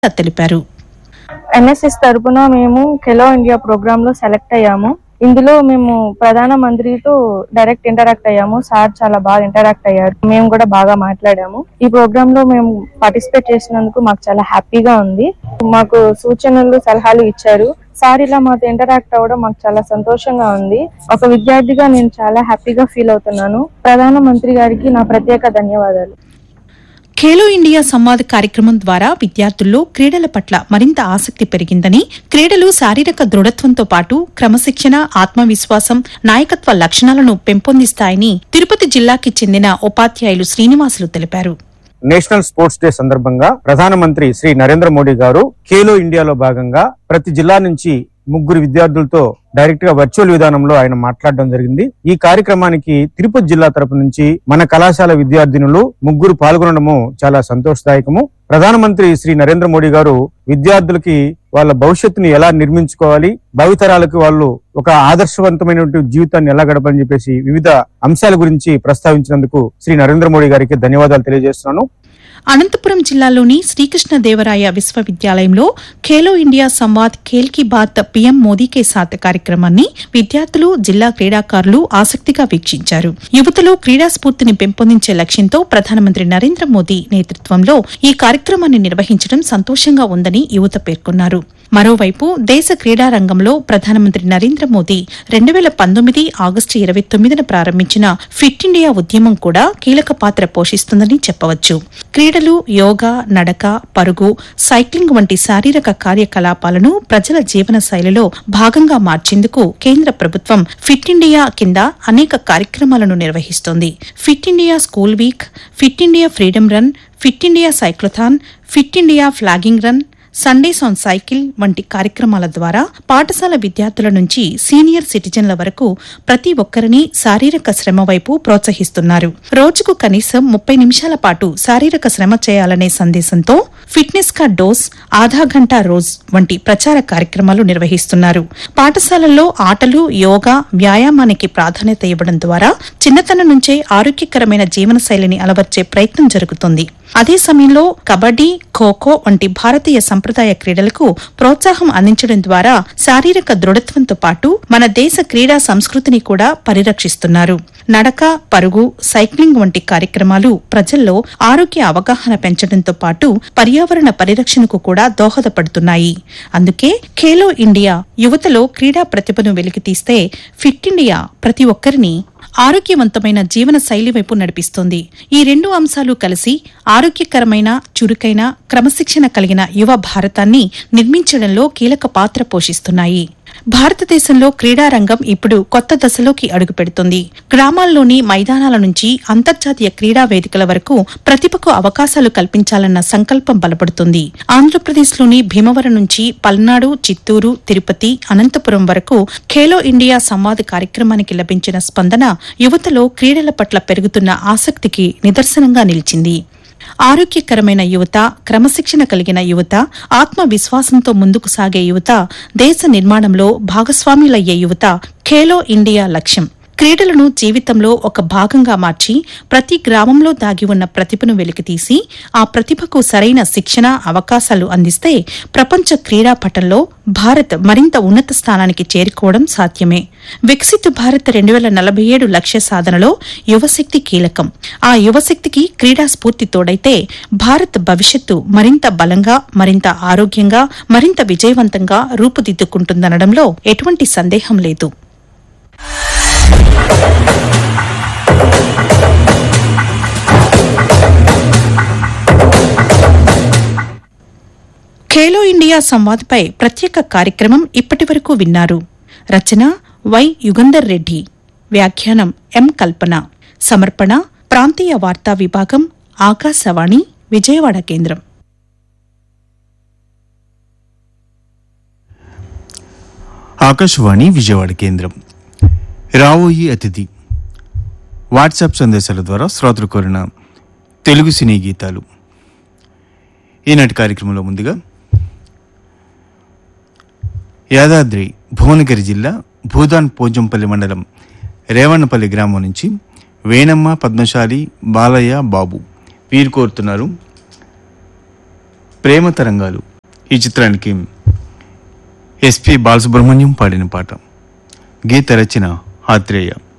తెలిపారు ఎన్ఎస్ఎస్ తరపున మేము ఖెలో ఇండియా ప్రోగ్రామ్ లో సెలెక్ట్ అయ్యాము ఇందులో మేము ప్రధాన మంత్రితో డైరెక్ట్ ఇంటరాక్ట్ అయ్యాము సార్ చాలా బాగా ఇంటరాక్ట్ అయ్యారు మేము కూడా బాగా మాట్లాడాము ఈ ప్రోగ్రామ్ లో మేము పార్టిసిపేట్ చేసినందుకు మాకు చాలా హ్యాపీగా ఉంది మాకు సూచనలు సలహాలు ఇచ్చారు సార్ ఇలా మాతో ఇంటరాక్ట్ అవ్వడం మాకు చాలా సంతోషంగా ఉంది ఒక విద్యార్థిగా నేను చాలా హ్యాపీగా ఫీల్ అవుతున్నాను ప్రధాన మంత్రి గారికి నా ప్రత్యేక ధన్యవాదాలు ఖేలో ఇండియా సంవాద్ కార్యక్రమం ద్వారా విద్యార్థుల్లో క్రీడల పట్ల మరింత ఆసక్తి పెరిగిందని క్రీడలు శారీరక దృఢత్వంతో పాటు క్రమశిక్షణ ఆత్మవిశ్వాసం నాయకత్వ లక్షణాలను పెంపొందిస్తాయని తిరుపతి జిల్లాకి చెందిన ఉపాధ్యాయులు శ్రీనివాసులు తెలిపారు నేషనల్ స్పోర్ట్స్ డే సందర్భంగా ప్రధానమంత్రి శ్రీ నరేంద్ర మోడీ గారు ఖేలో ఇండియాలో భాగంగా ప్రతి జిల్లా నుంచి ముగ్గురు విద్యార్థులతో డైరెక్ట్ గా వర్చువల్ విధానంలో ఆయన మాట్లాడడం జరిగింది ఈ కార్యక్రమానికి తిరుపతి జిల్లా తరపు నుంచి మన కళాశాల విద్యార్థినులు ముగ్గురు పాల్గొనడము చాలా సంతోషదాయకము ప్రధానమంత్రి శ్రీ నరేంద్ర మోడీ గారు విద్యార్థులకి వాళ్ళ భవిష్యత్తుని ఎలా నిర్మించుకోవాలి భావితరాలకు వాళ్ళు ఒక ఆదర్శవంతమైనటువంటి జీవితాన్ని ఎలా గడపని చెప్పేసి వివిధ అంశాల గురించి ప్రస్తావించినందుకు శ్రీ నరేంద్ర మోడీ గారికి ధన్యవాదాలు తెలియజేస్తున్నాను అనంతపురం జిల్లాలోని శ్రీకృష్ణదేవరాయ విశ్వవిద్యాలయంలో ఖేలో ఇండియా సంవాద్ ఖేల్ కి బాత్ పీఎం మోదీ కే సాత్ కార్యక్రమాన్ని విద్యార్థులు జిల్లా క్రీడాకారులు ఆసక్తిగా వీక్షించారు యువతలో క్రీడా స్ఫూర్తిని పెంపొందించే లక్ష్యంతో ప్రధానమంత్రి నరేంద్ర మోదీ నేతృత్వంలో ఈ కార్యక్రమాన్ని నిర్వహించడం సంతోషంగా ఉందని యువత పేర్కొన్నారు మరోవైపు దేశ క్రీడా రంగంలో ప్రధానమంత్రి నరేంద్ర మోదీ రెండు వేల పంతొమ్మిది ఆగస్టు ఇరవై తొమ్మిదిన ప్రారంభించిన ఫిట్ ఇండియా ఉద్యమం కూడా కీలక పాత్ర పోషిస్తుందని చెప్పవచ్చు క్రీడలు యోగా నడక పరుగు సైక్లింగ్ వంటి శారీరక కార్యకలాపాలను ప్రజల జీవన శైలిలో భాగంగా మార్చేందుకు కేంద్ర ప్రభుత్వం ఫిట్ ఇండియా కింద అనేక కార్యక్రమాలను నిర్వహిస్తోంది fit India school week fit India freedom run fit India cyclothon fit India flagging run Sundays on cycle వంటి కార్యక్రమాల ద్వారా పాఠశాల విద్యార్థుల నుంచి సీనియర్ సిటిజన్ల వరకు ప్రతి ఒక్కరిని శారీరక శ్రమ వైపు ప్రోత్సహిస్తున్నారు రోజుకు కనీసం ముప్పై నిమిషాల పాటు శారీరక శ్రమ చేయాలనే సందేశంతో ఫిట్నెస్ కా డోస్ ఆధా గంట రోజ్ వంటి ప్రచార కార్యక్రమాలు నిర్వహిస్తున్నారు పాఠశాలల్లో ఆటలు యోగా వ్యాయామానికి ప్రాధాన్యత ఇవ్వడం ద్వారా చిన్నతనం నుంచే ఆరోగ్యకరమైన జీవనశైలిని అలవర్చే ప్రయత్నం జరుగుతుంది అదే సమయంలో కబడ్డీ ఖోఖో వంటి భారతీయ సంప్రదాయ క్రీడలకు ప్రోత్సాహం అందించడం ద్వారా శారీరక దృఢత్వంతో పాటు మన దేశ క్రీడా సంస్కృతిని కూడా పరిరక్షిస్తున్నారు నడక పరుగు సైక్లింగ్ వంటి కార్యక్రమాలు ప్రజల్లో ఆరోగ్య అవగాహన పెంచడంతో పాటు పర్యావరణ పరిరక్షణకు కూడా దోహదపడుతున్నాయి అందుకే ఖేలో ఇండియా యువతలో క్రీడా ప్రతిభను వెలికితీస్తే ఫిట్ ఇండియా ప్రతి ఒక్కరిని ఆరోగ్యవంతమైన జీవన శైలి వైపు నడిపిస్తుంది ఈ రెండు అంశాలు కలిసి ఆరోగ్యకరమైన చురుకైన క్రమశిక్షణ కలిగిన యువ భారతాన్ని నిర్మించడంలో కీలక పాత్ర పోషిస్తున్నాయి భారతదేశంలో క్రీడా రంగం ఇప్పుడు కొత్త దశలోకి అడుగుపెడుతుంది గ్రామాల్లోని మైదానాల నుంచి అంతర్జాతీయ క్రీడా వేదికల వరకు ప్రతిభకు అవకాశాలు కల్పించాలన్న సంకల్పం బలపడుతుంది ఆంధ్రప్రదేశ్లోని భీమవరం నుంచి పల్నాడు చిత్తూరు తిరుపతి అనంతపురం వరకు ఖేలో ఇండియా సంవాద్ కార్యక్రమానికి లభించిన స్పందన యువతలో క్రీడల పట్ల పెరుగుతున్న ఆసక్తికి నిదర్శనంగా నిలిచింది ఆరోగ్యకరమైన యువత క్రమశిక్షణ కలిగిన యువత ఆత్మవిశ్వాసంతో ముందుకు సాగే యువత దేశ నిర్మాణంలో భాగస్వాములయ్యే యువత ఖేలో ఇండియా లక్ష్యం క్రీడలను జీవితంలో ఒక భాగంగా మార్చి ప్రతి గ్రామంలో దాగి ఉన్న ప్రతిభను వెలికితీసి ఆ ప్రతిభకు సరైన శిక్షణ అవకాశాలు అందిస్తే ప్రపంచ క్రీడా పటంలో భారత్ మరింత ఉన్నత స్థానానికి చేరుకోవడం సాధ్యమే వికసిత్ భారత్ రెండు వేల నలభై ఏడు లక్ష్య సాధనలో యువశక్తి కీలకం ఆ యువశక్తికి క్రీడా స్ఫూర్తి తోడైతే భారత్ భవిష్యత్తు మరింత బలంగా మరింత ఆరోగ్యంగా మరింత విజయవంతంగా రూపుదిద్దుకుంటుందనడంలో ఎటువంటి సందేహం లేదు ఖేలో ఇండియా సంవాద్పై ప్రత్యేక కార్యక్రమం ఇప్పటి వరకు విన్నారు రచన వై యుగంధర్ రెడ్డి వ్యాఖ్యానం ఎం కల్పన సమర్పణ ప్రాంతీయ వార్తా విభాగం ఆకాశవాణి విజయవాడ కేంద్రం ఆకాశవాణి విజయవాడ కేంద్రం రావోయి అతిథి వాట్సాప్ సందేశాల ద్వారా శ్రోతలు కోరిన తెలుగు సినీ గీతాలు ఈనాటి కార్యక్రమంలో ముందుగా యాదాద్రి భువనగిరి జిల్లా భూదాన్ పోజంపల్లి మండలం రేవణపల్లి గ్రామం నుంచి వేణమ్మ పద్మశాలి బాలయ్య బాబు వీరు కోరుతున్నారు ప్రేమ తరంగాలు ఈ చిత్రానికి ఎస్పి బాలసుబ్రహ్మణ్యం పాడిన పాట గీత రచన ఆత్రేయ